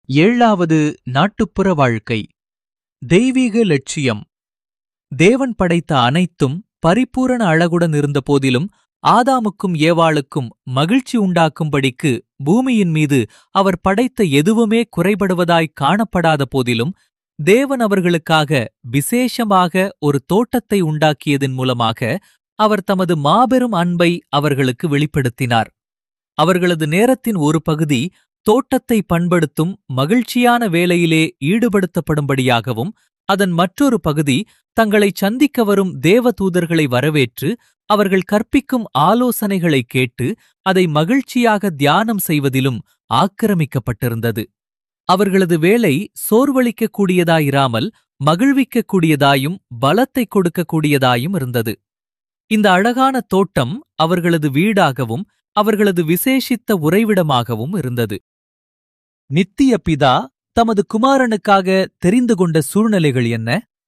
ஏழாவது நாட்டுப்புற வாழ்க்கை தெய்வீக லட்சியம் தேவன் படைத்த அனைத்தும் பரிபூரண அழகுடன் இருந்த போதிலும் ஆதாமுக்கும் ஏவாளுக்கும் மகிழ்ச்சி உண்டாக்கும்படிக்கு பூமியின் மீது அவர் படைத்த எதுவுமே குறைபடுவதாய் காணப்படாத போதிலும் தேவன் அவர்களுக்காக விசேஷமாக ஒரு தோட்டத்தை உண்டாக்கியதன் மூலமாக அவர் தமது மாபெரும் அன்பை அவர்களுக்கு வெளிப்படுத்தினார் அவர்களது நேரத்தின் ஒரு பகுதி தோட்டத்தை பண்படுத்தும் மகிழ்ச்சியான வேலையிலே ஈடுபடுத்தப்படும்படியாகவும் அதன் மற்றொரு பகுதி தங்களை சந்திக்க வரும் தேவதூதர்களை வரவேற்று அவர்கள் கற்பிக்கும் ஆலோசனைகளை கேட்டு அதை மகிழ்ச்சியாக தியானம் செய்வதிலும் ஆக்கிரமிக்கப்பட்டிருந்தது அவர்களது வேலை சோர்வளிக்கக்கூடியதாயிராமல் மகிழ்விக்கக்கூடியதாயும் பலத்தை கொடுக்கக்கூடியதாயும் இருந்தது இந்த அழகான தோட்டம் அவர்களது வீடாகவும் அவர்களது விசேஷித்த உறைவிடமாகவும் இருந்தது நித்திய பிதா தமது குமாரனுக்காக தெரிந்து கொண்ட சூழ்நிலைகள் என்ன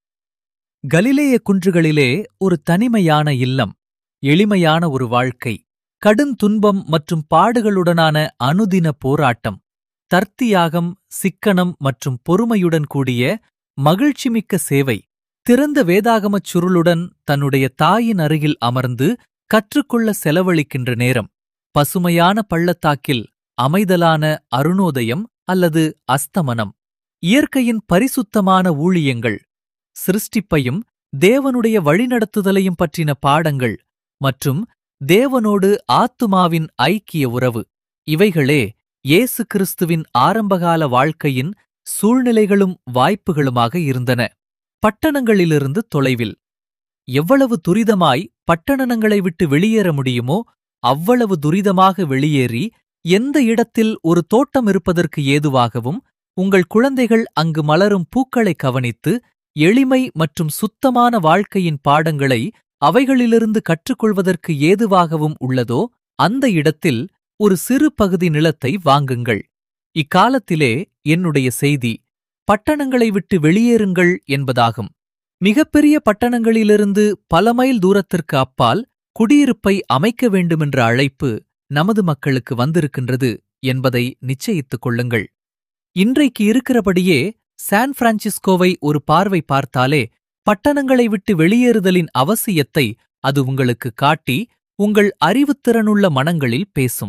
கலிலேய குன்றுகளிலே ஒரு தனிமையான இல்லம் எளிமையான ஒரு வாழ்க்கை கடுந்துன்பம் மற்றும் பாடுகளுடனான அனுதின போராட்டம் தர்த்தியாகம் சிக்கனம் மற்றும் பொறுமையுடன் கூடிய மகிழ்ச்சிமிக்க சேவை திறந்த வேதாகமச் சுருளுடன் தன்னுடைய தாயின் அருகில் அமர்ந்து கற்றுக்கொள்ள செலவழிக்கின்ற நேரம் பசுமையான பள்ளத்தாக்கில் அமைதலான அருணோதயம் அல்லது அஸ்தமனம் இயற்கையின் பரிசுத்தமான ஊழியங்கள் சிருஷ்டிப்பையும் தேவனுடைய வழிநடத்துதலையும் பற்றின பாடங்கள் மற்றும் தேவனோடு ஆத்துமாவின் ஐக்கிய உறவு இவைகளே இயேசு கிறிஸ்துவின் ஆரம்பகால வாழ்க்கையின் சூழ்நிலைகளும் வாய்ப்புகளுமாக இருந்தன பட்டணங்களிலிருந்து தொலைவில் எவ்வளவு துரிதமாய் பட்டணங்களை விட்டு வெளியேற முடியுமோ அவ்வளவு துரிதமாக வெளியேறி எந்த இடத்தில் ஒரு தோட்டம் இருப்பதற்கு ஏதுவாகவும் உங்கள் குழந்தைகள் அங்கு மலரும் பூக்களை கவனித்து எளிமை மற்றும் சுத்தமான வாழ்க்கையின் பாடங்களை அவைகளிலிருந்து கற்றுக்கொள்வதற்கு ஏதுவாகவும் உள்ளதோ அந்த இடத்தில் ஒரு சிறு பகுதி நிலத்தை வாங்குங்கள் இக்காலத்திலே என்னுடைய செய்தி பட்டணங்களை விட்டு வெளியேறுங்கள் என்பதாகும் மிகப்பெரிய பட்டணங்களிலிருந்து பல மைல் தூரத்திற்கு அப்பால் குடியிருப்பை அமைக்க வேண்டுமென்ற அழைப்பு நமது மக்களுக்கு வந்திருக்கின்றது என்பதை நிச்சயித்துக் கொள்ளுங்கள் இன்றைக்கு இருக்கிறபடியே சான் பிரான்சிஸ்கோவை ஒரு பார்வை பார்த்தாலே பட்டணங்களை விட்டு வெளியேறுதலின் அவசியத்தை அது உங்களுக்கு காட்டி உங்கள் அறிவுத்திறனுள்ள மனங்களில் பேசும்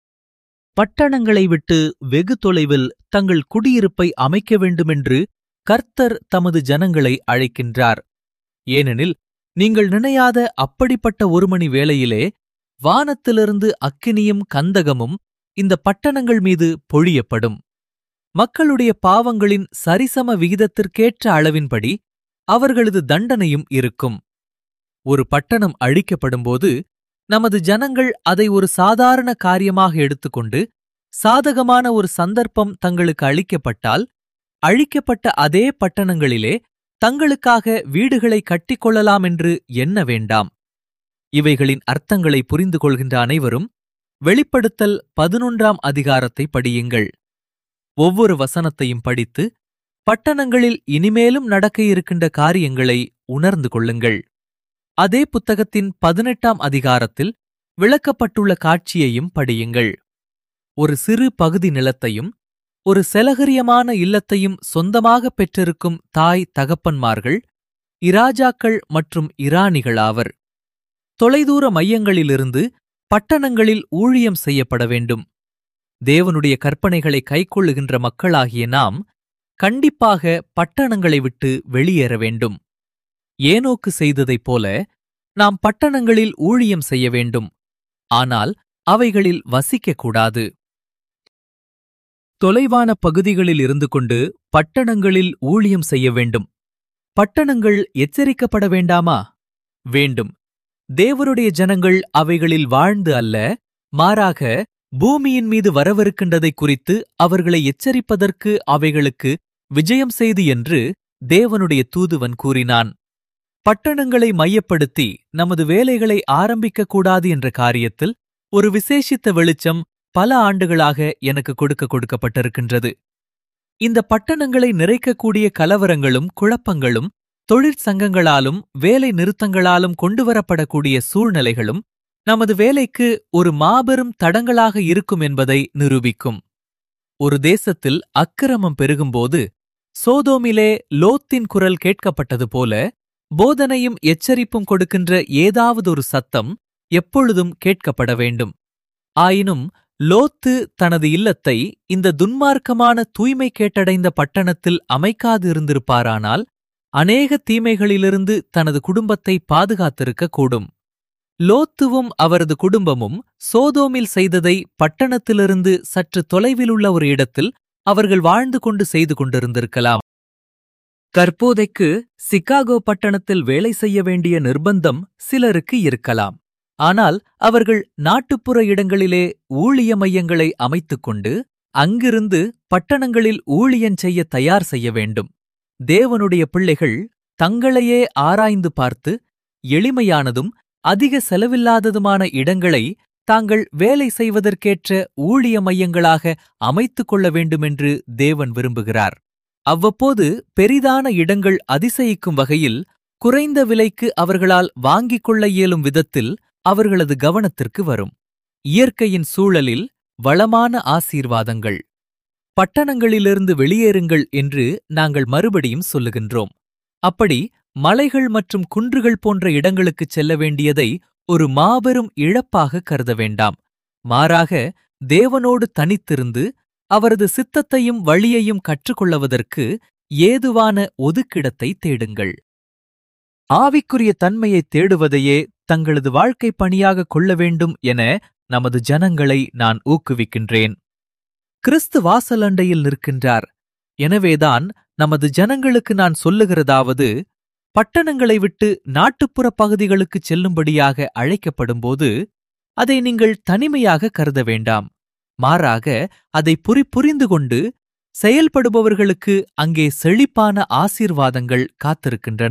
பட்டணங்களை விட்டு வெகு தொலைவில் தங்கள் குடியிருப்பை அமைக்க வேண்டுமென்று கர்த்தர் தமது ஜனங்களை அழைக்கின்றார் ஏனெனில் நீங்கள் நினையாத அப்படிப்பட்ட ஒரு மணி வேளையிலே வானத்திலிருந்து அக்கினியும் கந்தகமும் இந்த பட்டணங்கள் மீது பொழியப்படும் மக்களுடைய பாவங்களின் சரிசம விகிதத்திற்கேற்ற அளவின்படி அவர்களது தண்டனையும் இருக்கும் ஒரு பட்டணம் அழிக்கப்படும்போது நமது ஜனங்கள் அதை ஒரு சாதாரண காரியமாக எடுத்துக்கொண்டு சாதகமான ஒரு சந்தர்ப்பம் தங்களுக்கு அளிக்கப்பட்டால் அழிக்கப்பட்ட அதே பட்டணங்களிலே தங்களுக்காக வீடுகளை கட்டிக்கொள்ளலாம் என்று எண்ண வேண்டாம் இவைகளின் அர்த்தங்களை புரிந்து கொள்கின்ற அனைவரும் வெளிப்படுத்தல் பதினொன்றாம் அதிகாரத்தை படியுங்கள் ஒவ்வொரு வசனத்தையும் படித்து பட்டணங்களில் இனிமேலும் நடக்க இருக்கின்ற காரியங்களை உணர்ந்து கொள்ளுங்கள் அதே புத்தகத்தின் பதினெட்டாம் அதிகாரத்தில் விளக்கப்பட்டுள்ள காட்சியையும் படியுங்கள் ஒரு சிறு பகுதி நிலத்தையும் ஒரு செலகரியமான இல்லத்தையும் சொந்தமாக பெற்றிருக்கும் தாய் தகப்பன்மார்கள் இராஜாக்கள் மற்றும் இராணிகளாவர் தொலைதூர மையங்களிலிருந்து பட்டணங்களில் ஊழியம் செய்யப்பட வேண்டும் தேவனுடைய கற்பனைகளை கைக்கொள்ளுகின்ற மக்களாகிய நாம் கண்டிப்பாக பட்டணங்களை விட்டு வெளியேற வேண்டும் ஏனோக்கு செய்ததைப் போல நாம் பட்டணங்களில் ஊழியம் செய்ய வேண்டும் ஆனால் அவைகளில் வசிக்கக்கூடாது தொலைவான பகுதிகளில் இருந்து கொண்டு பட்டணங்களில் ஊழியம் செய்ய வேண்டும் பட்டணங்கள் எச்சரிக்கப்பட வேண்டாமா வேண்டும் தேவருடைய ஜனங்கள் அவைகளில் வாழ்ந்து அல்ல மாறாக பூமியின் மீது வரவிருக்கின்றதை குறித்து அவர்களை எச்சரிப்பதற்கு அவைகளுக்கு விஜயம் செய்து என்று தேவனுடைய தூதுவன் கூறினான் பட்டணங்களை மையப்படுத்தி நமது வேலைகளை ஆரம்பிக்கக் கூடாது என்ற காரியத்தில் ஒரு விசேஷித்த வெளிச்சம் பல ஆண்டுகளாக எனக்கு கொடுக்க கொடுக்கப்பட்டிருக்கின்றது இந்த பட்டணங்களை நிறைக்கக்கூடிய கலவரங்களும் குழப்பங்களும் தொழிற்சங்கங்களாலும் வேலை நிறுத்தங்களாலும் கொண்டுவரப்படக்கூடிய சூழ்நிலைகளும் நமது வேலைக்கு ஒரு மாபெரும் தடங்களாக இருக்கும் என்பதை நிரூபிக்கும் ஒரு தேசத்தில் அக்கிரமம் பெருகும்போது சோதோமிலே லோத்தின் குரல் கேட்கப்பட்டது போல போதனையும் எச்சரிப்பும் கொடுக்கின்ற ஏதாவது ஒரு சத்தம் எப்பொழுதும் கேட்கப்பட வேண்டும் ஆயினும் லோத்து தனது இல்லத்தை இந்த துன்மார்க்கமான தூய்மை கேட்டடைந்த பட்டணத்தில் அமைக்காது இருந்திருப்பாரானால் அநேக தீமைகளிலிருந்து தனது குடும்பத்தை பாதுகாத்திருக்கக் கூடும் லோத்துவும் அவரது குடும்பமும் சோதோமில் செய்ததை பட்டணத்திலிருந்து சற்று தொலைவிலுள்ள ஒரு இடத்தில் அவர்கள் வாழ்ந்து கொண்டு செய்து கொண்டிருந்திருக்கலாம் தற்போதைக்கு சிகாகோ பட்டணத்தில் வேலை செய்ய வேண்டிய நிர்பந்தம் சிலருக்கு இருக்கலாம் ஆனால் அவர்கள் நாட்டுப்புற இடங்களிலே ஊழிய மையங்களை அமைத்துக்கொண்டு அங்கிருந்து பட்டணங்களில் ஊழியன் செய்ய தயார் செய்ய வேண்டும் தேவனுடைய பிள்ளைகள் தங்களையே ஆராய்ந்து பார்த்து எளிமையானதும் அதிக செலவில்லாததுமான இடங்களை தாங்கள் வேலை செய்வதற்கேற்ற ஊழிய மையங்களாக அமைத்துக் கொள்ள வேண்டுமென்று தேவன் விரும்புகிறார் அவ்வப்போது பெரிதான இடங்கள் அதிசயிக்கும் வகையில் குறைந்த விலைக்கு அவர்களால் வாங்கிக் கொள்ள இயலும் விதத்தில் அவர்களது கவனத்திற்கு வரும் இயற்கையின் சூழலில் வளமான ஆசீர்வாதங்கள் பட்டணங்களிலிருந்து வெளியேறுங்கள் என்று நாங்கள் மறுபடியும் சொல்லுகின்றோம் அப்படி மலைகள் மற்றும் குன்றுகள் போன்ற இடங்களுக்குச் செல்ல வேண்டியதை ஒரு மாபெரும் இழப்பாக கருத வேண்டாம் மாறாக தேவனோடு தனித்திருந்து அவரது சித்தத்தையும் வழியையும் கற்றுக்கொள்ளுவதற்கு ஏதுவான ஒதுக்கிடத்தை தேடுங்கள் ஆவிக்குரிய தன்மையை தேடுவதையே தங்களது வாழ்க்கை பணியாக கொள்ள வேண்டும் என நமது ஜனங்களை நான் ஊக்குவிக்கின்றேன் கிறிஸ்து வாசலண்டையில் நிற்கின்றார் எனவேதான் நமது ஜனங்களுக்கு நான் சொல்லுகிறதாவது பட்டணங்களை விட்டு நாட்டுப்புற பகுதிகளுக்குச் செல்லும்படியாக அழைக்கப்படும்போது அதை நீங்கள் தனிமையாக கருத வேண்டாம் மாறாக அதை புரி புரிந்து கொண்டு செயல்படுபவர்களுக்கு அங்கே செழிப்பான ஆசீர்வாதங்கள் காத்திருக்கின்றன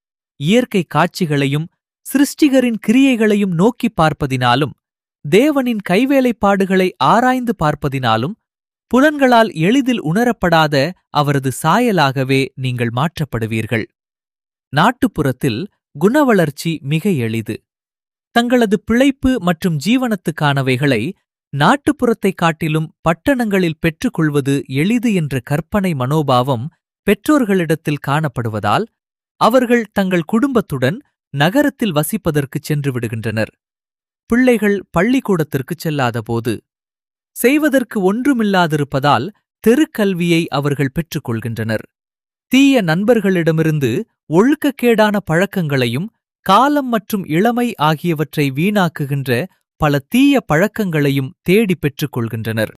இயற்கை காட்சிகளையும் சிருஷ்டிகரின் கிரியைகளையும் நோக்கிப் பார்ப்பதினாலும் தேவனின் கைவேலைப்பாடுகளை ஆராய்ந்து பார்ப்பதினாலும் புலன்களால் எளிதில் உணரப்படாத அவரது சாயலாகவே நீங்கள் மாற்றப்படுவீர்கள் நாட்டுப்புறத்தில் குணவளர்ச்சி மிக எளிது தங்களது பிழைப்பு மற்றும் ஜீவனத்துக்கானவைகளை நாட்டுப்புறத்தைக் காட்டிலும் பட்டணங்களில் பெற்றுக்கொள்வது எளிது என்ற கற்பனை மனோபாவம் பெற்றோர்களிடத்தில் காணப்படுவதால் அவர்கள் தங்கள் குடும்பத்துடன் நகரத்தில் வசிப்பதற்குச் சென்று விடுகின்றனர் பிள்ளைகள் பள்ளிக்கூடத்திற்குச் செல்லாதபோது செய்வதற்கு ஒன்றுமில்லாதிருப்பதால் தெருக்கல்வியை அவர்கள் பெற்றுக்கொள்கின்றனர் தீய நண்பர்களிடமிருந்து ஒழுக்கக்கேடான பழக்கங்களையும் காலம் மற்றும் இளமை ஆகியவற்றை வீணாக்குகின்ற பல தீய பழக்கங்களையும் தேடி பெற்றுக் கொள்கின்றனர்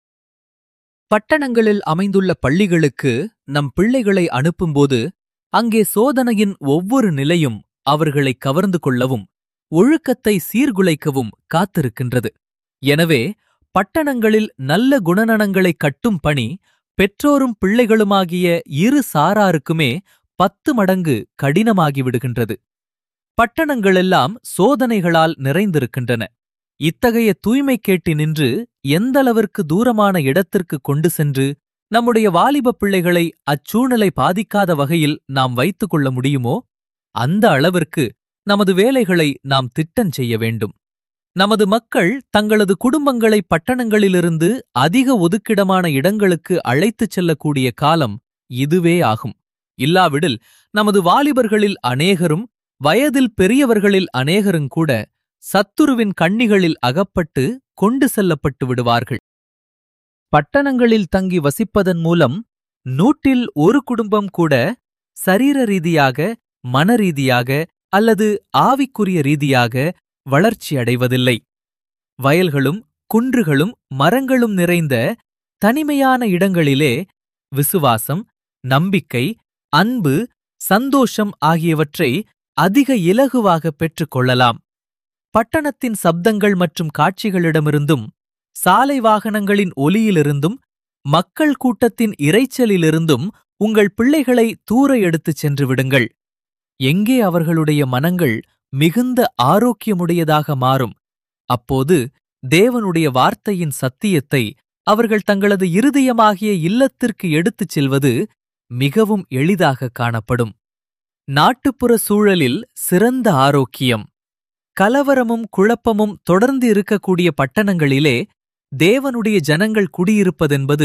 பட்டணங்களில் அமைந்துள்ள பள்ளிகளுக்கு நம் பிள்ளைகளை அனுப்பும்போது அங்கே சோதனையின் ஒவ்வொரு நிலையும் அவர்களை கவர்ந்து கொள்ளவும் ஒழுக்கத்தை சீர்குலைக்கவும் காத்திருக்கின்றது எனவே பட்டணங்களில் நல்ல குணநலங்களை கட்டும் பணி பெற்றோரும் பிள்ளைகளுமாகிய இரு சாராருக்குமே பத்து மடங்கு கடினமாகிவிடுகின்றது பட்டணங்களெல்லாம் சோதனைகளால் நிறைந்திருக்கின்றன இத்தகைய தூய்மை கேட்டினின்று எந்தளவிற்கு தூரமான இடத்திற்கு கொண்டு சென்று நம்முடைய வாலிப பிள்ளைகளை அச்சூழ்நிலை பாதிக்காத வகையில் நாம் வைத்துக் கொள்ள முடியுமோ அந்த அளவிற்கு நமது வேலைகளை நாம் திட்டம் செய்ய வேண்டும் நமது மக்கள் தங்களது குடும்பங்களை பட்டணங்களிலிருந்து அதிக ஒதுக்கிடமான இடங்களுக்கு அழைத்துச் செல்லக்கூடிய காலம் இதுவே ஆகும் இல்லாவிடில் நமது வாலிபர்களில் அநேகரும் வயதில் பெரியவர்களில் அநேகரும் கூட சத்துருவின் கண்ணிகளில் அகப்பட்டு கொண்டு செல்லப்பட்டு விடுவார்கள் பட்டணங்களில் தங்கி வசிப்பதன் மூலம் நூற்றில் ஒரு குடும்பம் கூட சரீர ரீதியாக மனரீதியாக அல்லது ஆவிக்குரிய ரீதியாக வளர்ச்சி அடைவதில்லை வயல்களும் குன்றுகளும் மரங்களும் நிறைந்த தனிமையான இடங்களிலே விசுவாசம் நம்பிக்கை அன்பு சந்தோஷம் ஆகியவற்றை அதிக இலகுவாக பெற்றுக் கொள்ளலாம் பட்டணத்தின் சப்தங்கள் மற்றும் காட்சிகளிடமிருந்தும் சாலை வாகனங்களின் ஒலியிலிருந்தும் மக்கள் கூட்டத்தின் இரைச்சலிலிருந்தும் உங்கள் பிள்ளைகளை தூர எடுத்துச் சென்று விடுங்கள் எங்கே அவர்களுடைய மனங்கள் மிகுந்த ஆரோக்கியமுடையதாக மாறும் அப்போது தேவனுடைய வார்த்தையின் சத்தியத்தை அவர்கள் தங்களது இருதயமாகிய இல்லத்திற்கு எடுத்துச் செல்வது மிகவும் எளிதாக காணப்படும் நாட்டுப்புற சூழலில் சிறந்த ஆரோக்கியம் கலவரமும் குழப்பமும் தொடர்ந்து இருக்கக்கூடிய பட்டணங்களிலே தேவனுடைய ஜனங்கள் குடியிருப்பதென்பது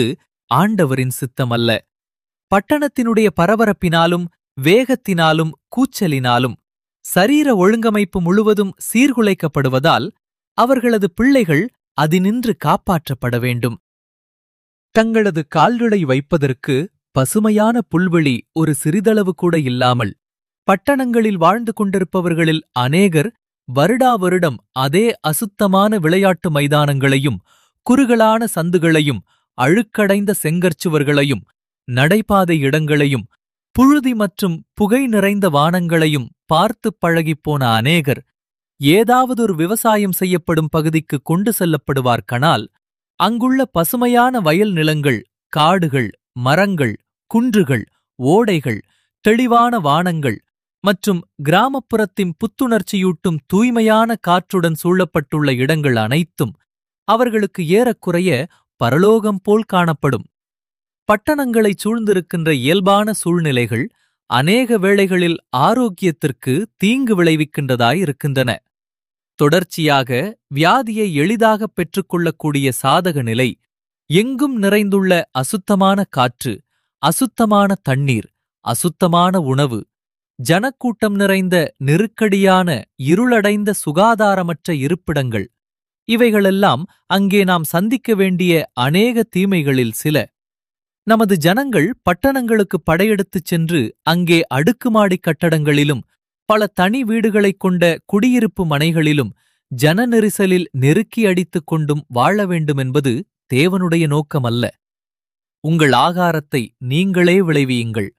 ஆண்டவரின் சித்தமல்ல பட்டணத்தினுடைய பரபரப்பினாலும் வேகத்தினாலும் கூச்சலினாலும் சரீர ஒழுங்கமைப்பு முழுவதும் சீர்குலைக்கப்படுவதால் அவர்களது பிள்ளைகள் அதினின்று காப்பாற்றப்பட வேண்டும் தங்களது கால்களை வைப்பதற்கு பசுமையான புல்வெளி ஒரு சிறிதளவு கூட இல்லாமல் பட்டணங்களில் வாழ்ந்து கொண்டிருப்பவர்களில் அநேகர் வருடா வருடம் அதே அசுத்தமான விளையாட்டு மைதானங்களையும் குறுகலான சந்துகளையும் அழுக்கடைந்த செங்கற்சுவர்களையும் நடைபாதை இடங்களையும் புழுதி மற்றும் புகை நிறைந்த வானங்களையும் பார்த்துப் பழகிப்போன அநேகர் ஏதாவதொரு விவசாயம் செய்யப்படும் பகுதிக்கு கொண்டு செல்லப்படுவார் கனால் அங்குள்ள பசுமையான வயல் நிலங்கள் காடுகள் மரங்கள் குன்றுகள் ஓடைகள் தெளிவான வானங்கள் மற்றும் கிராமப்புறத்தின் புத்துணர்ச்சியூட்டும் தூய்மையான காற்றுடன் சூழப்பட்டுள்ள இடங்கள் அனைத்தும் அவர்களுக்கு ஏறக்குறைய பரலோகம் போல் காணப்படும் பட்டணங்களைச் சூழ்ந்திருக்கின்ற இயல்பான சூழ்நிலைகள் அநேக வேளைகளில் ஆரோக்கியத்திற்கு தீங்கு விளைவிக்கின்றதாயிருக்கின்றன தொடர்ச்சியாக வியாதியை எளிதாக பெற்றுக்கொள்ளக்கூடிய சாதக நிலை எங்கும் நிறைந்துள்ள அசுத்தமான காற்று அசுத்தமான தண்ணீர் அசுத்தமான உணவு ஜனக்கூட்டம் நிறைந்த நெருக்கடியான இருளடைந்த சுகாதாரமற்ற இருப்பிடங்கள் இவைகளெல்லாம் அங்கே நாம் சந்திக்க வேண்டிய அநேக தீமைகளில் சில நமது ஜனங்கள் பட்டணங்களுக்கு படையெடுத்துச் சென்று அங்கே அடுக்குமாடி கட்டடங்களிலும் பல தனி வீடுகளைக் கொண்ட குடியிருப்பு மனைகளிலும் ஜன நெரிசலில் நெருக்கி அடித்துக் கொண்டும் வாழ வேண்டுமென்பது தேவனுடைய நோக்கமல்ல உங்கள் ஆகாரத்தை நீங்களே விளைவியுங்கள்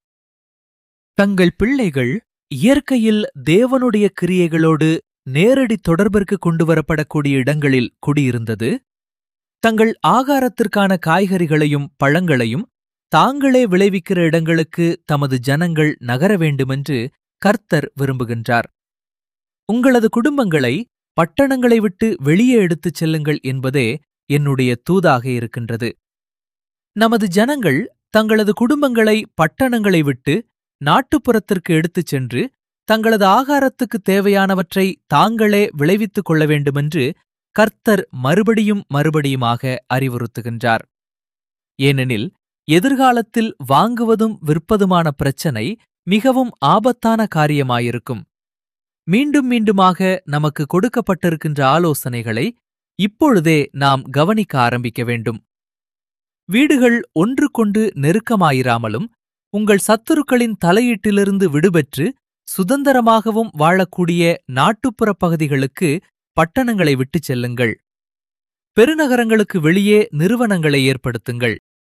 தங்கள் பிள்ளைகள் இயற்கையில் தேவனுடைய கிரியைகளோடு நேரடி தொடர்பிற்கு கொண்டுவரப்படக்கூடிய இடங்களில் குடியிருந்தது தங்கள் ஆகாரத்திற்கான காய்கறிகளையும் பழங்களையும் தாங்களே விளைவிக்கிற இடங்களுக்கு தமது ஜனங்கள் நகர வேண்டுமென்று கர்த்தர் விரும்புகின்றார் உங்களது குடும்பங்களை பட்டணங்களை விட்டு வெளியே எடுத்துச் செல்லுங்கள் என்பதே என்னுடைய தூதாக இருக்கின்றது நமது ஜனங்கள் தங்களது குடும்பங்களை பட்டணங்களை விட்டு நாட்டுப்புறத்திற்கு எடுத்துச் சென்று தங்களது ஆகாரத்துக்கு தேவையானவற்றை தாங்களே விளைவித்துக் கொள்ள வேண்டுமென்று கர்த்தர் மறுபடியும் மறுபடியுமாக அறிவுறுத்துகின்றார் ஏனெனில் எதிர்காலத்தில் வாங்குவதும் விற்பதுமான பிரச்சனை மிகவும் ஆபத்தான காரியமாயிருக்கும் மீண்டும் மீண்டுமாக நமக்கு கொடுக்கப்பட்டிருக்கின்ற ஆலோசனைகளை இப்பொழுதே நாம் கவனிக்க ஆரம்பிக்க வேண்டும் வீடுகள் ஒன்றுக்கொண்டு நெருக்கமாயிராமலும் உங்கள் சத்துருக்களின் தலையீட்டிலிருந்து விடுபெற்று சுதந்திரமாகவும் வாழக்கூடிய நாட்டுப்புற பகுதிகளுக்கு பட்டணங்களை விட்டுச் செல்லுங்கள் பெருநகரங்களுக்கு வெளியே நிறுவனங்களை ஏற்படுத்துங்கள்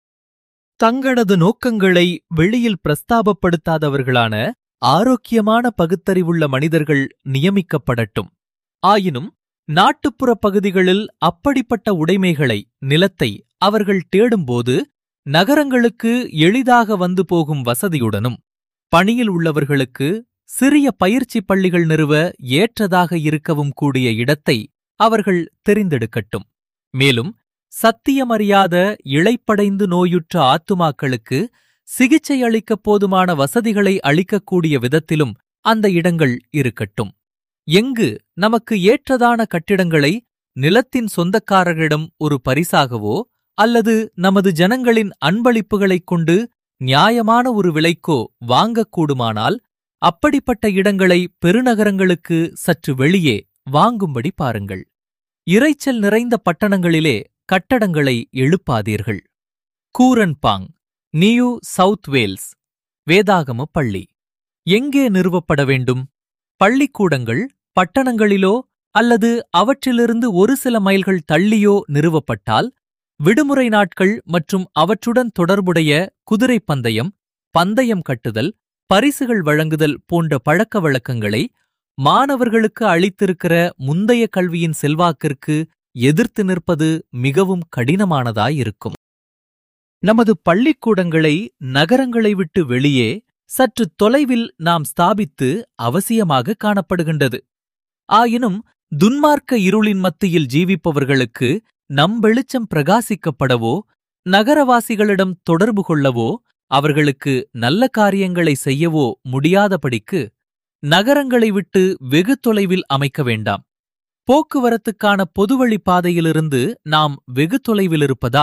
தங்களது நோக்கங்களை வெளியில் பிரஸ்தாபப்படுத்தாதவர்களான ஆரோக்கியமான பகுத்தறிவுள்ள மனிதர்கள் நியமிக்கப்படட்டும் ஆயினும் நாட்டுப்புற பகுதிகளில் அப்படிப்பட்ட உடைமைகளை நிலத்தை அவர்கள் தேடும்போது நகரங்களுக்கு எளிதாக வந்து போகும் வசதியுடனும் பணியில் உள்ளவர்களுக்கு சிறிய பயிற்சி பள்ளிகள் நிறுவ ஏற்றதாக இருக்கவும் கூடிய இடத்தை அவர்கள் தெரிந்தெடுக்கட்டும் மேலும் சத்தியமறியாத இளைப்படைந்து நோயுற்ற ஆத்துமாக்களுக்கு சிகிச்சை அளிக்கப் போதுமான வசதிகளை அளிக்கக்கூடிய விதத்திலும் அந்த இடங்கள் இருக்கட்டும் எங்கு நமக்கு ஏற்றதான கட்டிடங்களை நிலத்தின் சொந்தக்காரர்களிடம் ஒரு பரிசாகவோ அல்லது நமது ஜனங்களின் அன்பளிப்புகளைக் கொண்டு நியாயமான ஒரு விலைக்கோ வாங்கக்கூடுமானால் அப்படிப்பட்ட இடங்களை பெருநகரங்களுக்கு சற்று வெளியே வாங்கும்படி பாருங்கள் இரைச்சல் நிறைந்த பட்டணங்களிலே கட்டடங்களை எழுப்பாதீர்கள் கூரன்பாங் நியூ சவுத் வேல்ஸ் வேதாகம பள்ளி எங்கே நிறுவப்பட வேண்டும் பள்ளிக்கூடங்கள் பட்டணங்களிலோ அல்லது அவற்றிலிருந்து ஒரு சில மைல்கள் தள்ளியோ நிறுவப்பட்டால் விடுமுறை நாட்கள் மற்றும் அவற்றுடன் தொடர்புடைய குதிரை பந்தயம் பந்தயம் கட்டுதல் பரிசுகள் வழங்குதல் போன்ற பழக்க வழக்கங்களை மாணவர்களுக்கு அளித்திருக்கிற முந்தைய கல்வியின் செல்வாக்கிற்கு எதிர்த்து நிற்பது மிகவும் கடினமானதாயிருக்கும் நமது பள்ளிக்கூடங்களை நகரங்களை விட்டு வெளியே சற்று தொலைவில் நாம் ஸ்தாபித்து அவசியமாக காணப்படுகின்றது ஆயினும் துன்மார்க்க இருளின் மத்தியில் ஜீவிப்பவர்களுக்கு நம் வெளிச்சம் பிரகாசிக்கப்படவோ நகரவாசிகளிடம் தொடர்பு கொள்ளவோ அவர்களுக்கு நல்ல காரியங்களை செய்யவோ முடியாதபடிக்கு நகரங்களை விட்டு வெகு தொலைவில் அமைக்க வேண்டாம் போக்குவரத்துக்கான பொதுவழி பாதையிலிருந்து நாம் வெகு தொலைவில் இருப்பதால்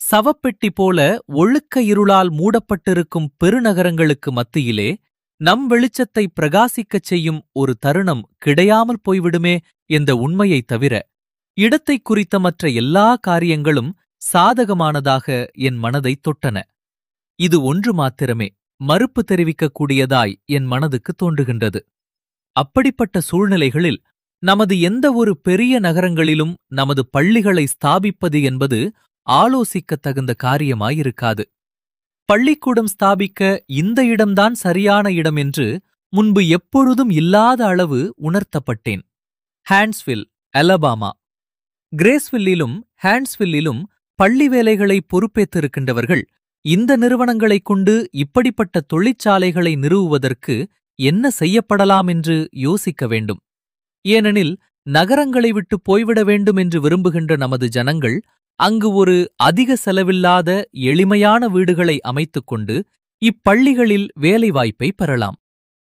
சவப்பெட்டி போல ஒழுக்க இருளால் மூடப்பட்டிருக்கும் பெருநகரங்களுக்கு மத்தியிலே நம் வெளிச்சத்தை பிரகாசிக்கச் செய்யும் ஒரு தருணம் கிடையாமல் போய்விடுமே என்ற உண்மையைத் தவிர இடத்தை குறித்த மற்ற எல்லா காரியங்களும் சாதகமானதாக என் மனதைத் தொட்டன இது ஒன்று மாத்திரமே மறுப்பு தெரிவிக்கக்கூடியதாய் என் மனதுக்கு தோன்றுகின்றது அப்படிப்பட்ட சூழ்நிலைகளில் நமது எந்த ஒரு பெரிய நகரங்களிலும் நமது பள்ளிகளை ஸ்தாபிப்பது என்பது ஆலோசிக்கத் தகுந்த காரியமாயிருக்காது பள்ளிக்கூடம் ஸ்தாபிக்க இந்த இடம்தான் சரியான இடம் என்று முன்பு எப்பொழுதும் இல்லாத அளவு உணர்த்தப்பட்டேன் ஹான்ஸ்வில் அலபாமா கிரேஸ்வில்லிலும் ஹான்ஸ்வில்லிலும் பள்ளி வேலைகளை பொறுப்பேற்றிருக்கின்றவர்கள் இந்த நிறுவனங்களைக் கொண்டு இப்படிப்பட்ட தொழிற்சாலைகளை நிறுவுவதற்கு என்ன செய்யப்படலாம் என்று யோசிக்க வேண்டும் ஏனெனில் நகரங்களை விட்டு போய்விட வேண்டும் என்று விரும்புகின்ற நமது ஜனங்கள் அங்கு ஒரு அதிக செலவில்லாத எளிமையான வீடுகளை அமைத்துக் கொண்டு இப்பள்ளிகளில் வேலைவாய்ப்பை பெறலாம்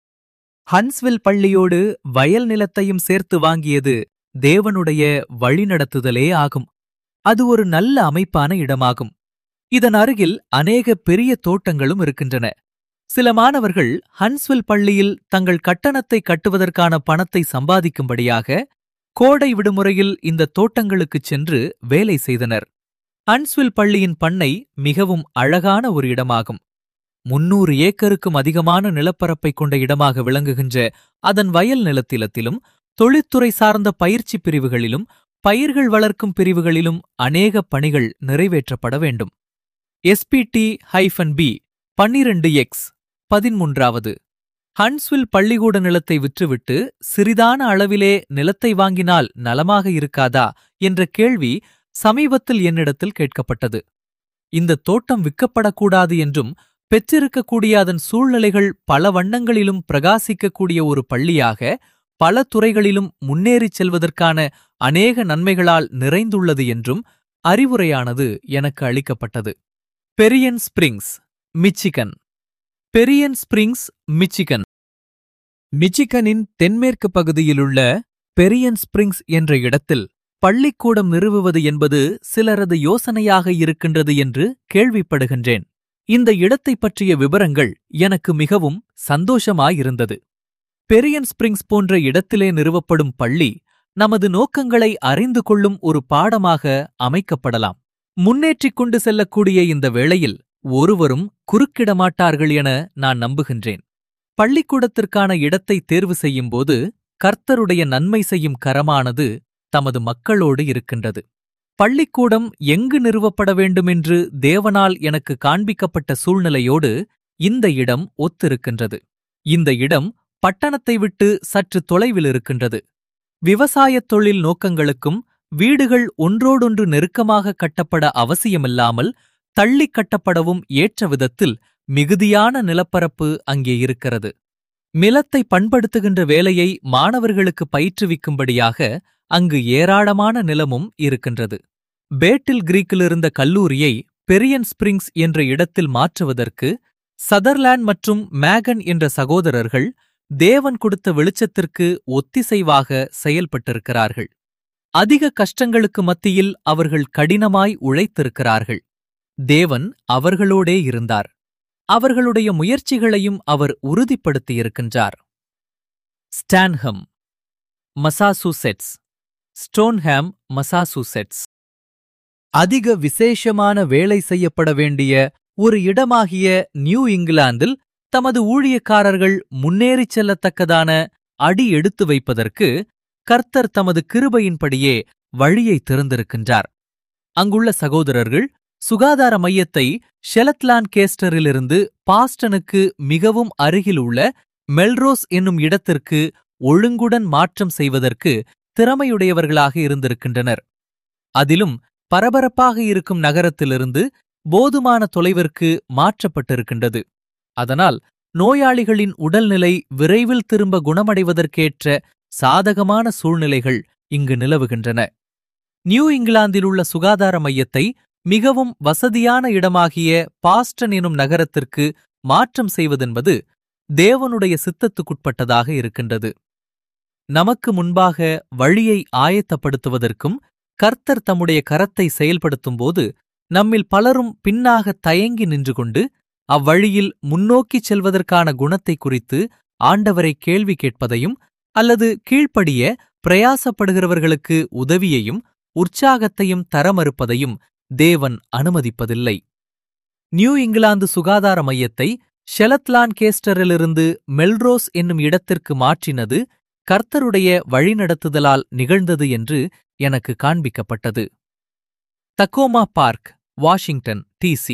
ஹன்ஸ்வில் பள்ளியோடு வயல் நிலத்தையும் சேர்த்து வாங்கியது தேவனுடைய வழிநடத்துதலே ஆகும் அது ஒரு நல்ல அமைப்பான இடமாகும் இதன் அருகில் அநேக பெரிய தோட்டங்களும் இருக்கின்றன சில மாணவர்கள் ஹன்ஸ்வில் பள்ளியில் தங்கள் கட்டணத்தை கட்டுவதற்கான பணத்தை சம்பாதிக்கும்படியாக கோடை விடுமுறையில் இந்த தோட்டங்களுக்குச் சென்று வேலை செய்தனர் ஹன்ஸ்வில் பள்ளியின் பண்ணை மிகவும் அழகான ஒரு இடமாகும் முன்னூறு ஏக்கருக்கும் அதிகமான நிலப்பரப்பை கொண்ட இடமாக விளங்குகின்ற அதன் வயல் நிலத்திலத்திலும் தொழிற்துறை சார்ந்த பயிற்சி பிரிவுகளிலும் பயிர்கள் வளர்க்கும் பிரிவுகளிலும் அநேக பணிகள் நிறைவேற்றப்பட வேண்டும் எஸ்பிடி ஹைஃபன் பி பன்னிரண்டு எக்ஸ் பதிமூன்றாவது ஹன்ஸ்வில் பள்ளிக்கூட நிலத்தை விற்றுவிட்டு சிறிதான அளவிலே நிலத்தை வாங்கினால் நலமாக இருக்காதா என்ற கேள்வி சமீபத்தில் என்னிடத்தில் கேட்கப்பட்டது இந்த தோட்டம் விற்கப்படக்கூடாது என்றும் பெற்றிருக்கக்கூடிய அதன் சூழ்நிலைகள் பல வண்ணங்களிலும் பிரகாசிக்கக்கூடிய ஒரு பள்ளியாக பல துறைகளிலும் முன்னேறிச் செல்வதற்கான அநேக நன்மைகளால் நிறைந்துள்ளது என்றும் அறிவுரையானது எனக்கு அளிக்கப்பட்டது Berrien Springs Michigan Berrien Springs Michigan மிச்சிகனின் தென்மேற்கு பகுதியிலுள்ள பெரியன் ஸ்பிரிங்ஸ் என்ற இடத்தில் பள்ளிக்கூடம் நிறுவுவது என்பது சிலரது யோசனையாக இருக்கின்றது என்று கேள்விப்படுகின்றேன் இந்த இடத்தைப் பற்றிய விவரங்கள் எனக்கு மிகவும் சந்தோஷமாயிருந்தது பெரியன் ஸ்பிரிங்ஸ் போன்ற இடத்திலே நிறுவப்படும் பள்ளி நமது நோக்கங்களை அறிந்து கொள்ளும் ஒரு பாடமாக அமைக்கப்படலாம் முன்னேற்றிக் கொண்டு செல்லக்கூடிய இந்த வேளையில் ஒருவரும் குறுக்கிட மாட்டார்கள் என நான் நம்புகின்றேன் பள்ளிக்கூடத்திற்கான இடத்தை தேர்வு செய்யும்போது கர்த்தருடைய நன்மை செய்யும் கரமானது தமது மக்களோடு இருக்கின்றது பள்ளிக்கூடம் எங்கு நிறுவப்பட வேண்டுமென்று தேவனால் எனக்கு காண்பிக்கப்பட்ட சூழ்நிலையோடு இந்த இடம் ஒத்திருக்கின்றது இந்த இடம் பட்டணத்தை விட்டு சற்று தொலைவில் இருக்கின்றது விவசாயத் தொழில் நோக்கங்களுக்கும் வீடுகள் ஒன்றோடொன்று நெருக்கமாக கட்டப்பட அவசியமில்லாமல் தள்ளி கட்டப்படவும் ஏற்ற விதத்தில் மிகுதியான நிலப்பரப்பு அங்கே இருக்கிறது நிலத்தை பண்படுத்துகின்ற வேலையை மாணவர்களுக்கு பயிற்றுவிக்கும்படியாக அங்கு ஏராளமான நிலமும் இருக்கின்றது பேட்டில் கிரீக்கில் இருந்த கல்லூரியை பெரியன் ஸ்பிரிங்ஸ் என்ற இடத்தில் மாற்றுவதற்கு சதர்லாண்ட் மற்றும் மேகன் என்ற சகோதரர்கள் தேவன் கொடுத்த வெளிச்சத்திற்கு ஒத்திசைவாக செயல்பட்டிருக்கிறார்கள் அதிக கஷ்டங்களுக்கு மத்தியில் அவர்கள் கடினமாய் உழைத்திருக்கிறார்கள் தேவன் அவர்களோடே இருந்தார் அவர்களுடைய முயற்சிகளையும் அவர் உறுதிப்படுத்தியிருக்கின்றார் ஸ்டான்ஹம் மசாசூசெட்ஸ் ஸ்டோன்ஹாம் மசாசூசெட்ஸ் அதிக விசேஷமான வேலை செய்யப்பட வேண்டிய ஒரு இடமாகிய நியூ இங்கிலாந்தில் தமது ஊழியக்காரர்கள் முன்னேறிச் செல்லத்தக்கதான அடி எடுத்து வைப்பதற்கு கர்த்தர் தமது கிருபையின்படியே வழியை திறந்திருக்கின்றார் அங்குள்ள சகோதரர்கள் சுகாதார மையத்தை ஷெலத்லான் கேஸ்டரிலிருந்து பாஸ்டனுக்கு மிகவும் அருகில் உள்ள மெல்ரோஸ் என்னும் இடத்திற்கு ஒழுங்குடன் மாற்றம் செய்வதற்கு திறமையுடையவர்களாக இருந்திருக்கின்றனர் அதிலும் பரபரப்பாக இருக்கும் நகரத்திலிருந்து போதுமான தொலைவிற்கு மாற்றப்பட்டிருக்கின்றது அதனால் நோயாளிகளின் உடல்நிலை விரைவில் திரும்ப குணமடைவதற்கேற்ற சாதகமான சூழ்நிலைகள் இங்கு நிலவுகின்றன நியூ இங்கிலாந்தில் உள்ள சுகாதார மையத்தை மிகவும் வசதியான இடமாகிய பாஸ்டன் எனும் நகரத்திற்கு மாற்றம் செய்வதென்பது தேவனுடைய சித்தத்துக்குட்பட்டதாக இருக்கின்றது நமக்கு முன்பாக வழியை ஆயத்தப்படுத்துவதற்கும் கர்த்தர் தம்முடைய கரத்தை செயல்படுத்தும்போது நம்மில் பலரும் பின்னாக தயங்கி நின்று கொண்டு அவ்வழியில் முன்னோக்கிச் செல்வதற்கான குணத்தை குறித்து ஆண்டவரை கேள்வி கேட்பதையும் அல்லது கீழ்ப்படிய பிரயாசப்படுகிறவர்களுக்கு உதவியையும் உற்சாகத்தையும் தர மறுப்பதையும் தேவன் அனுமதிப்பதில்லை நியூ இங்கிலாந்து சுகாதார மையத்தை ஷெலத்லான் கேஸ்டரிலிருந்து மெல்ரோஸ் என்னும் இடத்திற்கு மாற்றினது கர்த்தருடைய வழிநடத்துதலால் நிகழ்ந்தது என்று எனக்கு காண்பிக்கப்பட்டது தக்கோமா பார்க் வாஷிங்டன் டிசி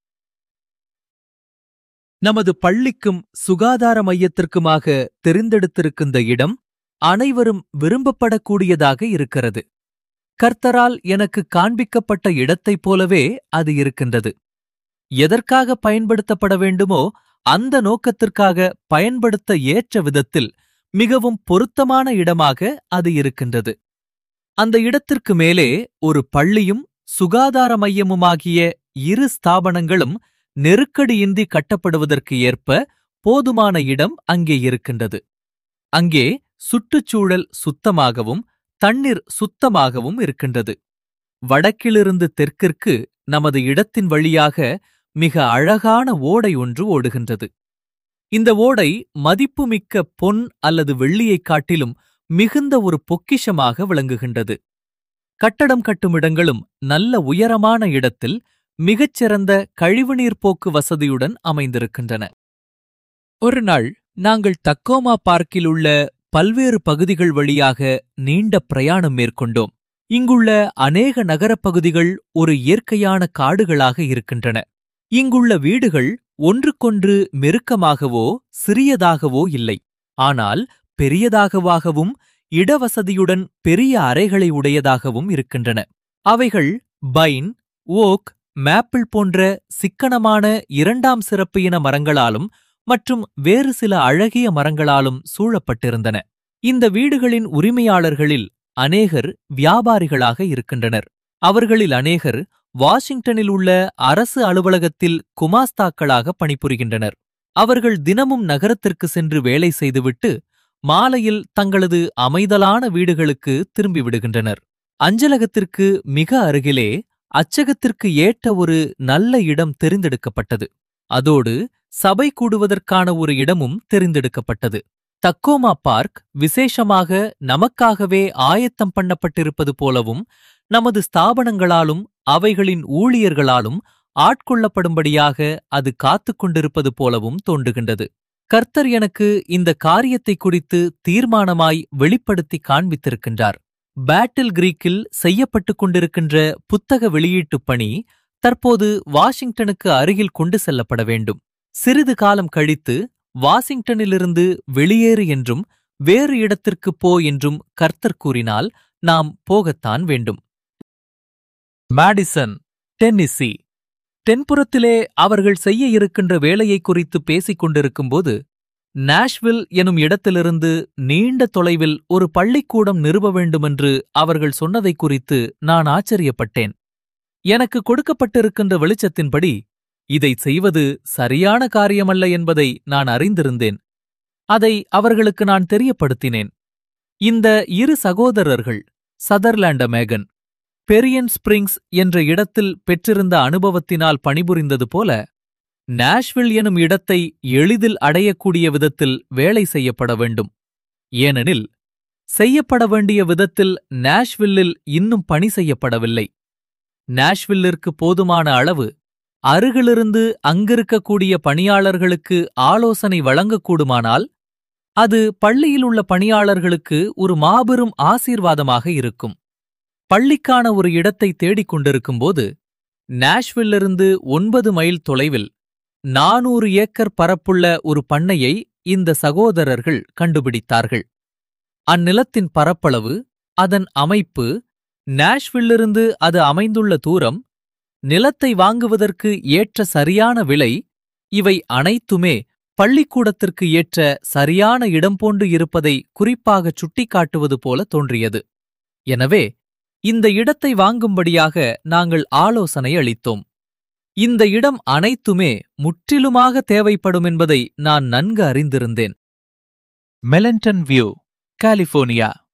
நமது பள்ளிக்கும் சுகாதார மையத்திற்குமாக தெரிந்தெடுத்திருக்கின்ற இடம் அனைவரும் விரும்பப்படக்கூடியதாக இருக்கிறது கர்த்தரால் எனக்கு காண்பிக்கப்பட்ட இடத்தைப் போலவே அது இருக்கின்றது எதற்காக பயன்படுத்தப்பட வேண்டுமோ அந்த நோக்கத்திற்காக பயன்படுத்த ஏற்ற விதத்தில் மிகவும் பொருத்தமான இடமாக அது இருக்கின்றது அந்த இடத்திற்கு மேலே ஒரு பள்ளியும் சுகாதார மையமுமாகிய இரு ஸ்தாபனங்களும் நெருக்கடியின்றி கட்டப்படுவதற்கு ஏற்ப போதுமான இடம் அங்கே இருக்கின்றது அங்கே சுற்றுச்சூழல் சுத்தமாகவும் தண்ணீர் சுத்தமாகவும் இருக்கின்றது வடக்கிலிருந்து தெற்கிற்கு நமது இடத்தின் வழியாக மிக அழகான ஓடை ஒன்று ஓடுகின்றது இந்த ஓடை மதிப்புமிக்க பொன் அல்லது வெள்ளியைக் காட்டிலும் மிகுந்த ஒரு பொக்கிஷமாக விளங்குகின்றது கட்டடம் கட்டும் இடங்களும் நல்ல உயரமான இடத்தில் மிகச்சிறந்த கழிவுநீர் போக்கு வசதியுடன் அமைந்திருக்கின்றன ஒரு நாள் நாங்கள் தக்கோமா பார்க்கில் உள்ள பல்வேறு பகுதிகள் வழியாக நீண்ட பிரயாணம் மேற்கொண்டோம் இங்குள்ள அநேக நகரப் பகுதிகள் ஒரு இயற்கையான காடுகளாக இருக்கின்றன இங்குள்ள வீடுகள் ஒன்றுக்கொன்று மெருக்கமாகவோ சிறியதாகவோ இல்லை ஆனால் பெரியதாகவாகவும் இடவசதியுடன் பெரிய அறைகளை உடையதாகவும் இருக்கின்றன அவைகள் பைன் ஓக் மேப்பிள் போன்ற சிக்கனமான இரண்டாம் சிறப்பு இன மரங்களாலும் மற்றும் வேறு சில அழகிய மரங்களாலும் சூழப்பட்டிருந்தன இந்த வீடுகளின் உரிமையாளர்களில் அநேகர் வியாபாரிகளாக இருக்கின்றனர் அவர்களில் அநேகர் வாஷிங்டனில் உள்ள அரசு அலுவலகத்தில் குமாஸ்தாக்களாக பணிபுரிகின்றனர் அவர்கள் தினமும் நகரத்திற்கு சென்று வேலை செய்துவிட்டு மாலையில் தங்களது அமைதலான வீடுகளுக்கு திரும்பிவிடுகின்றனர் அஞ்சலகத்திற்கு மிக அருகிலே அச்சகத்திற்கு ஏற்ற ஒரு நல்ல இடம் தெரிந்தெடுக்கப்பட்டது அதோடு சபை கூடுவதற்கான ஒரு இடமும் தெரிந்தெடுக்கப்பட்டது தக்கோமா பார்க் விசேஷமாக நமக்காகவே ஆயத்தம் பண்ணப்பட்டிருப்பது போலவும் நமது ஸ்தாபனங்களாலும் அவைகளின் ஊழியர்களாலும் ஆட்கொள்ளப்படும்படியாக அது காத்துக் கொண்டிருப்பது போலவும் தோன்றுகின்றது கர்த்தர் எனக்கு இந்த காரியத்தை குறித்து தீர்மானமாய் வெளிப்படுத்தி காண்பித்திருக்கின்றார் பேட்டில் கிரீக்கில் செய்யப்பட்டுக் கொண்டிருக்கின்ற புத்தக வெளியீட்டுப் பணி தற்போது வாஷிங்டனுக்கு அருகில் கொண்டு செல்லப்பட வேண்டும் சிறிது காலம் கழித்து வாஷிங்டனிலிருந்து வெளியேறு என்றும் வேறு இடத்திற்குப் போ என்றும் கர்த்தர் கூறினால் நாம் போகத்தான் வேண்டும் மேடிசன் டென்னிசி தென்புறத்திலே அவர்கள் செய்ய இருக்கின்ற வேலையை குறித்து பேசிக் கொண்டிருக்கும்போது நாஷ்வில் எனும் இடத்திலிருந்து நீண்ட தொலைவில் ஒரு பள்ளிக்கூடம் நிறுவ வேண்டுமென்று அவர்கள் சொன்னதை குறித்து நான் ஆச்சரியப்பட்டேன் எனக்கு கொடுக்கப்பட்டிருக்கின்ற வெளிச்சத்தின்படி இதை செய்வது சரியான காரியமல்ல என்பதை நான் அறிந்திருந்தேன் அதை அவர்களுக்கு நான் தெரியப்படுத்தினேன் இந்த இரு சகோதரர்கள் சதர்லாண்ட மேகன் பெரியன் ஸ்பிரிங்ஸ் என்ற இடத்தில் பெற்றிருந்த அனுபவத்தினால் பணிபுரிந்தது போல நாஷ்வில் எனும் இடத்தை எளிதில் அடையக்கூடிய விதத்தில் வேலை செய்யப்பட வேண்டும் ஏனெனில் செய்யப்பட வேண்டிய விதத்தில் நாஷ்வில்லில் இன்னும் பணி செய்யப்படவில்லை நாஷ்வில்லிற்கு போதுமான அளவு அருகிலிருந்து அங்கிருக்கக்கூடிய பணியாளர்களுக்கு ஆலோசனை வழங்கக்கூடுமானால் அது பள்ளியில் உள்ள பணியாளர்களுக்கு ஒரு மாபெரும் ஆசீர்வாதமாக இருக்கும் பள்ளிக்கான ஒரு இடத்தை தேடிக் கொண்டிருக்கும்போது நாஷ்வில்லிருந்து ஒன்பது மைல் தொலைவில் நானூறு ஏக்கர் பரப்புள்ள ஒரு பண்ணையை இந்த சகோதரர்கள் கண்டுபிடித்தார்கள் அந்நிலத்தின் பரப்பளவு அதன் அமைப்பு நாஷ்வில்லிருந்து அது அமைந்துள்ள தூரம் நிலத்தை வாங்குவதற்கு ஏற்ற சரியான விலை இவை அனைத்துமே பள்ளிக்கூடத்திற்கு ஏற்ற சரியான இடம் போன்று இருப்பதை குறிப்பாகச் சுட்டிக்காட்டுவது போல தோன்றியது எனவே இந்த இடத்தை வாங்கும்படியாக நாங்கள் ஆலோசனை அளித்தோம் இந்த இடம் அனைத்துமே முற்றிலுமாக தேவைப்படும் என்பதை நான் நன்கு அறிந்திருந்தேன் மெலன்டன் வியூ கலிபோர்னியா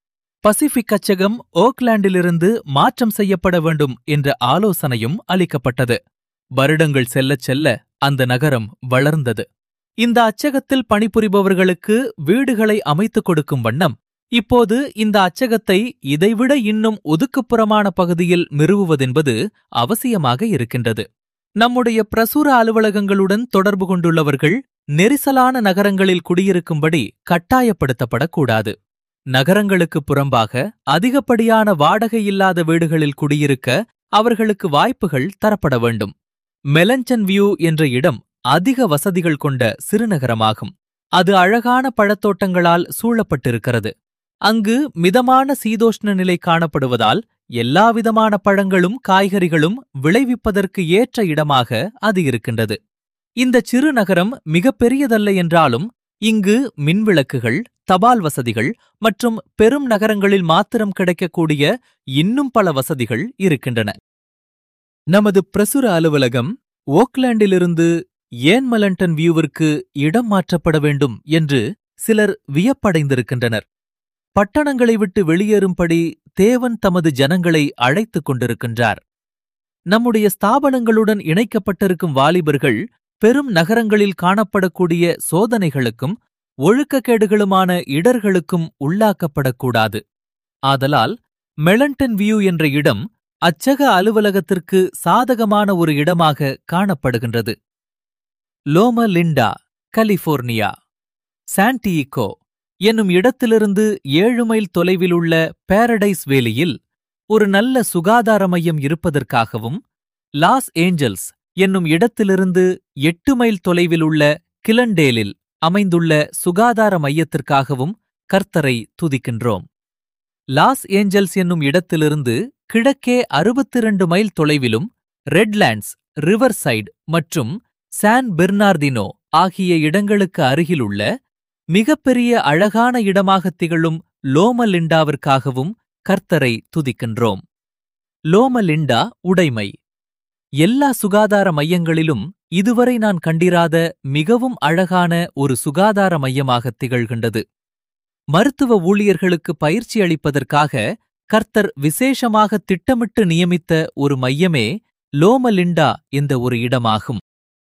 பசிபிக் அச்சகம் ஓக்லாண்டிலிருந்து மாற்றம் செய்யப்பட வேண்டும் என்ற ஆலோசனையும் அளிக்கப்பட்டது வருடங்கள் செல்லச் செல்ல அந்த நகரம் வளர்ந்தது இந்த அச்சகத்தில் பணிபுரிபவர்களுக்கு வீடுகளை அமைத்துக் கொடுக்கும் வண்ணம் இப்போது இந்த அச்சகத்தை இதைவிட இன்னும் ஒதுக்குப்புறமான பகுதியில் நிறுவுவதென்பது அவசியமாக இருக்கின்றது நம்முடைய பிரசுர அலுவலகங்களுடன் தொடர்பு கொண்டுள்ளவர்கள் நெரிசலான நகரங்களில் குடியிருக்கும்படி கட்டாயப்படுத்தப்படக்கூடாது நகரங்களுக்கு புறம்பாக அதிகப்படியான வாடகை இல்லாத வீடுகளில் குடியிருக்க அவர்களுக்கு வாய்ப்புகள் தரப்பட வேண்டும் மெலஞ்சன் வியூ என்ற இடம் அதிக வசதிகள் கொண்ட சிறுநகரமாகும் அது அழகான பழத்தோட்டங்களால் சூழப்பட்டிருக்கிறது அங்கு மிதமான சீதோஷ்ண நிலை காணப்படுவதால் எல்லாவிதமான பழங்களும் காய்கறிகளும் விளைவிப்பதற்கு ஏற்ற இடமாக அது இருக்கின்றது இந்த சிறு நகரம் மிகப்பெரியதல்ல என்றாலும் இங்கு மின்விளக்குகள் தபால் வசதிகள் மற்றும் பெரும் நகரங்களில் மாத்திரம் கிடைக்கக்கூடிய இன்னும் பல வசதிகள் இருக்கின்றன நமது பிரசுர அலுவலகம் ஓக்லாண்டிலிருந்து ஏன் மலண்டன் வியூவிற்கு இடம் மாற்றப்பட வேண்டும் என்று சிலர் வியப்படைந்திருக்கின்றனர் பட்டணங்களை விட்டு வெளியேறும்படி தேவன் தமது ஜனங்களை அழைத்துக் கொண்டிருக்கின்றார் நம்முடைய ஸ்தாபனங்களுடன் இணைக்கப்பட்டிருக்கும் வாலிபர்கள் பெரும் நகரங்களில் காணப்படக்கூடிய சோதனைகளுக்கும் ஒழுக்கக்கேடுகளுமான இடர்களுக்கும் உள்ளாக்கப்படக்கூடாது ஆதலால் மெலண்டன் வியூ என்ற இடம் அச்சக அலுவலகத்திற்கு சாதகமான ஒரு இடமாக காணப்படுகின்றது லோம லிண்டா கலிபோர்னியா சாண்டியிகோ என்னும் இடத்திலிருந்து ஏழு மைல் தொலைவிலுள்ள பாரடைஸ் வேலியில் ஒரு நல்ல சுகாதார மையம் இருப்பதற்காகவும் லாஸ் ஏஞ்சல்ஸ் என்னும் இடத்திலிருந்து எட்டு மைல் தொலைவிலுள்ள கிலண்டேலில் அமைந்துள்ள சுகாதார மையத்திற்காகவும் கர்த்தரை துதிக்கின்றோம் லாஸ் ஏஞ்சல்ஸ் என்னும் இடத்திலிருந்து கிழக்கே அறுபத்திரண்டு மைல் தொலைவிலும் ரெட்லாண்ட்ஸ் ரிவர்சைடு மற்றும் சான் பெர்னார்டினோ ஆகிய இடங்களுக்கு அருகிலுள்ள மிகப்பெரிய அழகான இடமாகத் திகழும் லோமலிண்டாவிற்காகவும் கர்த்தரை துதிக்கின்றோம் லோமலிண்டா உடைமை எல்லா சுகாதார மையங்களிலும் இதுவரை நான் கண்டிராத மிகவும் அழகான ஒரு சுகாதார மையமாகத் திகழ்கின்றது மருத்துவ ஊழியர்களுக்கு பயிற்சி அளிப்பதற்காக கர்த்தர் விசேஷமாக திட்டமிட்டு நியமித்த ஒரு மையமே லோமலிண்டா என்ற ஒரு இடமாகும்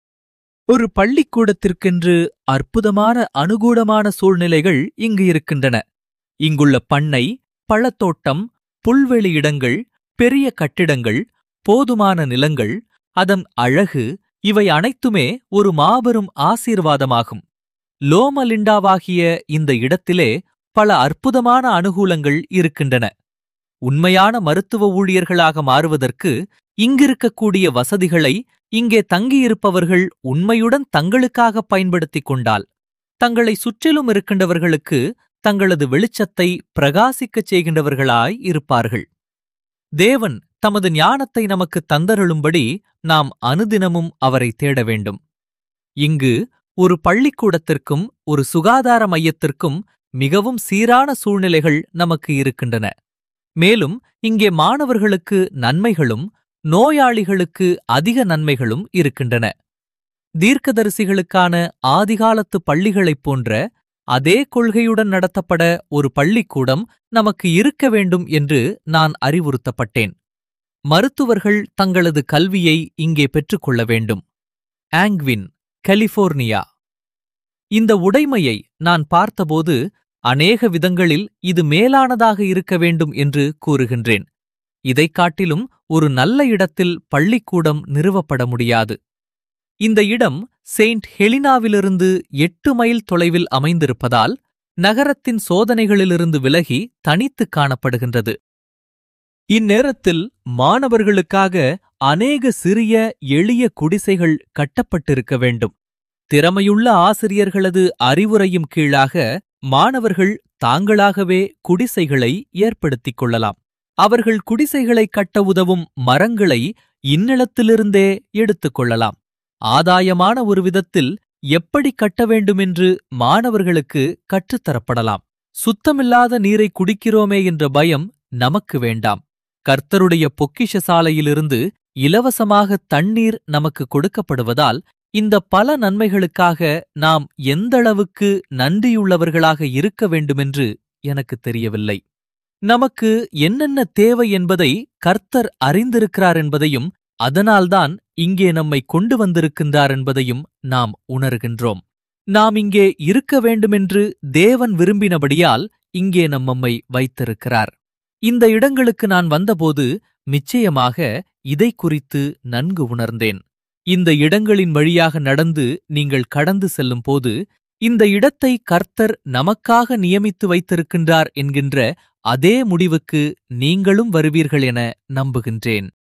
ஒரு பள்ளிக்கூடத்திற்கென்று அற்புதமான அனுகூலமான சூழ்நிலைகள் இங்கு இருக்கின்றன இங்குள்ள பண்ணை பழத்தோட்டம் புல்வெளி இடங்கள் பெரிய கட்டிடங்கள் போதுமான நிலங்கள் அதன் அழகு இவை அனைத்துமே ஒரு மாபெரும் ஆசீர்வாதமாகும் லோமலிண்டாவாகிய இந்த இடத்திலே பல அற்புதமான அனுகூலங்கள் இருக்கின்றன உண்மையான மருத்துவ ஊழியர்களாக மாறுவதற்கு இங்கிருக்கக்கூடிய வசதிகளை இங்கே தங்கியிருப்பவர்கள் உண்மையுடன் தங்களுக்காக பயன்படுத்திக் கொண்டால் தங்களை சுற்றிலும் இருக்கின்றவர்களுக்கு தங்களது வெளிச்சத்தை பிரகாசிக்கச் செய்கின்றவர்களாய் இருப்பார்கள் தேவன் தமது ஞானத்தை நமக்கு தந்தருளும்படி நாம் அனுதினமும் அவரை தேட வேண்டும் இங்கு ஒரு பள்ளிக்கூடத்திற்கும் ஒரு சுகாதார மையத்திற்கும் மிகவும் சீரான சூழ்நிலைகள் நமக்கு இருக்கின்றன மேலும் இங்கே மாணவர்களுக்கு நன்மைகளும் நோயாளிகளுக்கு அதிக நன்மைகளும் இருக்கின்றன தீர்க்கதரிசிகளுக்கான ஆதிகாலத்து பள்ளிகளைப் போன்ற அதே கொள்கையுடன் நடத்தப்பட ஒரு பள்ளிக்கூடம் நமக்கு இருக்க வேண்டும் என்று நான் அறிவுறுத்தப்பட்டேன் மருத்துவர்கள் தங்களது கல்வியை இங்கே பெற்றுக்கொள்ள வேண்டும் ஆங்வின் கலிபோர்னியா இந்த உடைமையை நான் பார்த்தபோது அநேக விதங்களில் இது மேலானதாக இருக்க வேண்டும் என்று கூறுகின்றேன் இதைக் காட்டிலும் ஒரு நல்ல இடத்தில் பள்ளிக்கூடம் நிறுவப்பட முடியாது இந்த இடம் செயின்ட் ஹெலினாவிலிருந்து எட்டு மைல் தொலைவில் அமைந்திருப்பதால் நகரத்தின் சோதனைகளிலிருந்து விலகி தனித்துக் காணப்படுகின்றது இந்நேரத்தில் மாணவர்களுக்காக அநேக சிறிய எளிய குடிசைகள் கட்டப்பட்டிருக்க வேண்டும் திறமையுள்ள ஆசிரியர்களது அறிவுரையும் கீழாக மாணவர்கள் தாங்களாகவே குடிசைகளை ஏற்படுத்திக் கொள்ளலாம் அவர்கள் குடிசைகளை கட்ட உதவும் மரங்களை இந்நிலத்திலிருந்தே எடுத்துக் கொள்ளலாம் ஆதாயமான ஒரு விதத்தில் எப்படி கட்ட வேண்டுமென்று மாணவர்களுக்கு கற்றுத்தரப்படலாம் சுத்தமில்லாத நீரை குடிக்கிறோமே என்ற பயம் நமக்கு வேண்டாம் கர்த்தருடைய பொக்கிஷ சாலையிலிருந்து இலவசமாக தண்ணீர் நமக்கு கொடுக்கப்படுவதால் இந்த பல நன்மைகளுக்காக நாம் எந்தளவுக்கு நன்றியுள்ளவர்களாக இருக்க வேண்டுமென்று எனக்கு தெரியவில்லை நமக்கு என்னென்ன தேவை என்பதை கர்த்தர் அறிந்திருக்கிறார் என்பதையும் அதனால்தான் இங்கே நம்மை கொண்டு வந்திருக்கின்றார் என்பதையும் நாம் உணர்கின்றோம் நாம் இங்கே இருக்க வேண்டுமென்று தேவன் விரும்பினபடியால் இங்கே நம்மம்மை வைத்திருக்கிறார் இந்த இடங்களுக்கு நான் வந்தபோது நிச்சயமாக இதை குறித்து நன்கு உணர்ந்தேன் இந்த இடங்களின் வழியாக நடந்து நீங்கள் கடந்து செல்லும் போது இந்த இடத்தை கர்த்தர் நமக்காக நியமித்து வைத்திருக்கின்றார் என்கின்ற அதே முடிவுக்கு நீங்களும் வருவீர்கள் என நம்புகின்றேன்